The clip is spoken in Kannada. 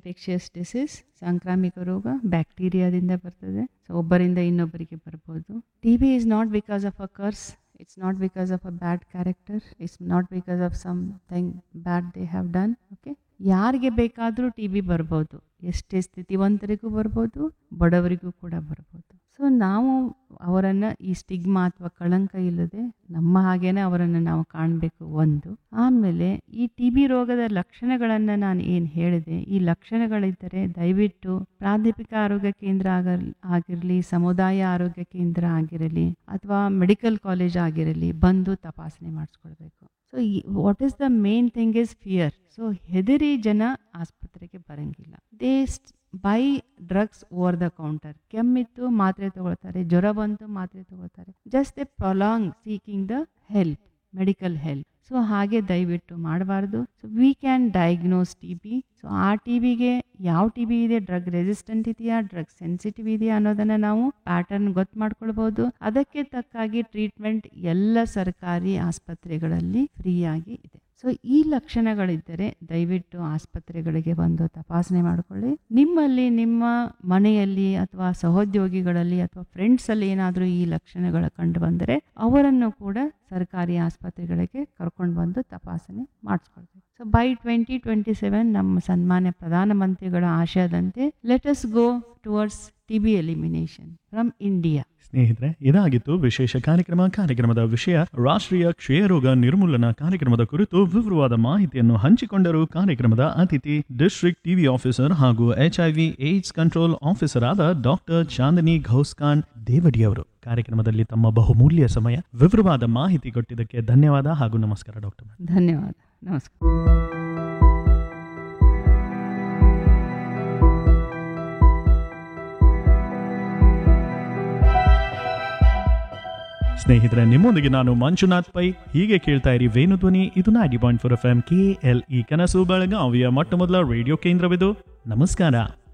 ಇನ್ಫೆಕ್ಷಿಯಸ್ ಡಿಸೀಸ್ ಸಾಂಕ್ರಾಮಿಕ ರೋಗ ಬ್ಯಾಕ್ಟೀರಿಯಾದಿಂದ ಬರ್ತದೆ ಸೊ ಒಬ್ಬರಿಂದ ಇನ್ನೊಬ್ಬರಿಗೆ ಬರ್ಬೋದು T B is not because of a curse it's not because of a bad character it's not because of something bad they have done okay ಯಾರಿಗೆ ಬೇಕಾದರೂ ಟಿ ಬಿ ಬರ್ಬೋದು ಎಷ್ಟೇ ಸ್ಥಿತಿವಂತರಿಗೂ ಬರ್ಬೋದು ಬಡವರಿಗೂ ಕೂಡ ಬರ್ಬೋದು ಸೊ ನಾವು ಅವರನ್ನು ಈ ಸ್ಟಿಗ್ಮಾ ಅಥವಾ ಕಳಂಕ ಇಲ್ಲದೆ ನಮ್ಮ ಹಾಗೇನೆ ಅವರನ್ನು ನಾವು ಕಾಣಬೇಕು ಒಂದು ಆಮೇಲೆ ಈ ಟಿ ಬಿ ರೋಗದ ಲಕ್ಷಣಗಳನ್ನು ನಾನು ಏನು ಹೇಳಿದೆ ಈ ಲಕ್ಷಣಗಳಿದ್ದರೆ ದಯವಿಟ್ಟು ಪ್ರಾಥಮಿಕ ಆರೋಗ್ಯ ಕೇಂದ್ರ ಆಗ ಆಗಿರಲಿ ಸಮುದಾಯ ಆರೋಗ್ಯ ಕೇಂದ್ರ ಆಗಿರಲಿ ಅಥವಾ ಮೆಡಿಕಲ್ ಕಾಲೇಜ್ ಆಗಿರಲಿ ಬಂದು ತಪಾಸಣೆ ಮಾಡಿಸ್ಕೊಳ್ಬೇಕು so what is the main thing is fear so ಹೆದರಿ ಜನ ಆಸ್ಪತ್ರೆಗೆ ಬರಂಗಿಲ್ಲ they buy drugs over the counter ಕೆಮ್ಮಿತ್ತು ಮಾತ್ರೆ ತಗೊಳ್ತಾರೆ ಜ್ವರ ಬಂತು ಮಾತ್ರೆ ತಗೊಳ್ತಾರೆ just a prolong seeking the help medical help so ಹಾಗೆ ದಯವಿಟ್ಟು ಮಾಡಬಾರ್ದು so we can diagnose T B so ಆ ಟಿ ಬಿಗೆ ಯಾವ ಟಿ ಬಿ ಇದೆ ಡ್ರಗ್ ರೆಸಿಸ್ಟೆಂಟ್ ಇದೆಯಾ ಡ್ರಗ್ ಸೆನ್ಸಿಟಿವ್ ಇದೆಯಾ ಅನ್ನೋದನ್ನು ನಾವು ಪ್ಯಾಟರ್ನ್ ಗೊತ್ತು ಮಾಡ್ಕೊಳ್ಬೋದು ಅದಕ್ಕೆ ತಕ್ಕಾಗಿ ಟ್ರೀಟ್ಮೆಂಟ್ ಎಲ್ಲ ಸರ್ಕಾರಿ ಆಸ್ಪತ್ರೆಗಳಲ್ಲಿ ಫ್ರೀಯಾಗಿ ಇದೆ ಸೊ ಈ ಲಕ್ಷಣಗಳಿದ್ದರೆ ದಯವಿಟ್ಟು ಆಸ್ಪತ್ರೆಗಳಿಗೆ ಬಂದು ತಪಾಸಣೆ ಮಾಡಿಕೊಳ್ಳಿ ನಿಮ್ಮಲ್ಲಿ ನಿಮ್ಮ ಮನೆಯಲ್ಲಿ ಅಥವಾ ಸಹೋದ್ಯೋಗಿಗಳಲ್ಲಿ ಅಥವಾ ಫ್ರೆಂಡ್ಸಲ್ಲಿ ಏನಾದರೂ ಈ ಲಕ್ಷಣಗಳು ಕಂಡು ಬಂದರೆ ಅವರನ್ನು ಕೂಡ ಸರ್ಕಾರಿ ಆಸ್ಪತ್ರೆಗಳಿಗೆ ಕರ್ಕೊಂಡು ಬಂದು ತಪಾಸಣೆ ಮಾಡಿಸ್ಕೊಳ್ಬೇಕು so by twenty twenty seven ನಮ್ಮ ಸನ್ಮಾನ್ಯ ಪ್ರಧಾನಮಂತ್ರಿಗಳ ಆಶಯದಂತೆ let's go towards T B elimination from India ಸ್ನೇಹಿತರೆ ಇದಾಗಿತ್ತು ವಿಶೇಷ ಕಾರ್ಯಕ್ರಮ ಕಾರ್ಯಕ್ರಮದ ವಿಷಯ ರಾಷ್ಟ್ರೀಯ ಕ್ಷಯರೋಗ ನಿರ್ಮೂಲನಾ ಕಾರ್ಯಕ್ರಮದ ಕುರಿತು ವಿವರವಾದ ಮಾಹಿತಿಯನ್ನು ಹಂಚಿಕೊಂಡರು ಕಾರ್ಯಕ್ರಮದ ಅತಿಥಿ ಡಿಸ್ಟ್ರಿಕ್ಟ್ ಟಿವಿ ಆಫೀಸರ್ ಹಾಗೂ ಎಚ್ಐವಿ ಏಡ್ಸ್ ಕಂಟ್ರೋಲ್ ಆಫೀಸರ್ ಆದ ಡಾಕ್ಟರ್ ಚಾಂದನಿ ಘೌಸ್ಖಾನ್ ದೇವಡಿ ಅವರು ಕಾರ್ಯಕ್ರಮದಲ್ಲಿ ತಮ್ಮ ಬಹುಮೂಲ್ಯ ಸಮಯ ವಿವರವಾದ ಮಾಹಿತಿ ಕೊಟ್ಟಿದ್ದಕ್ಕೆ ಧನ್ಯವಾದ ಹಾಗೂ ನಮಸ್ಕಾರ ಡಾಕ್ಟರ್ ಧನ್ಯವಾದ ನಮಸ್ಕಾರ ಸ್ನೇಹಿತರೆ ನಿಮ್ಮೊಂದಿಗೆ ನಾನು ಮಂಜುನಾಥ್ ಪೈ ಹೀಗೆ ಕೇಳ್ತಾ ಇರಿ ವೇಣುಧ್ವನಿ ಇದು ninety point four F M K L E ಕನಸು ಬೆಳಗಾವಿಯ ಮೊಟ್ಟ ಮೊದಲ ರೇಡಿಯೋ ಕೇಂದ್ರವಿದು ನಮಸ್ಕಾರ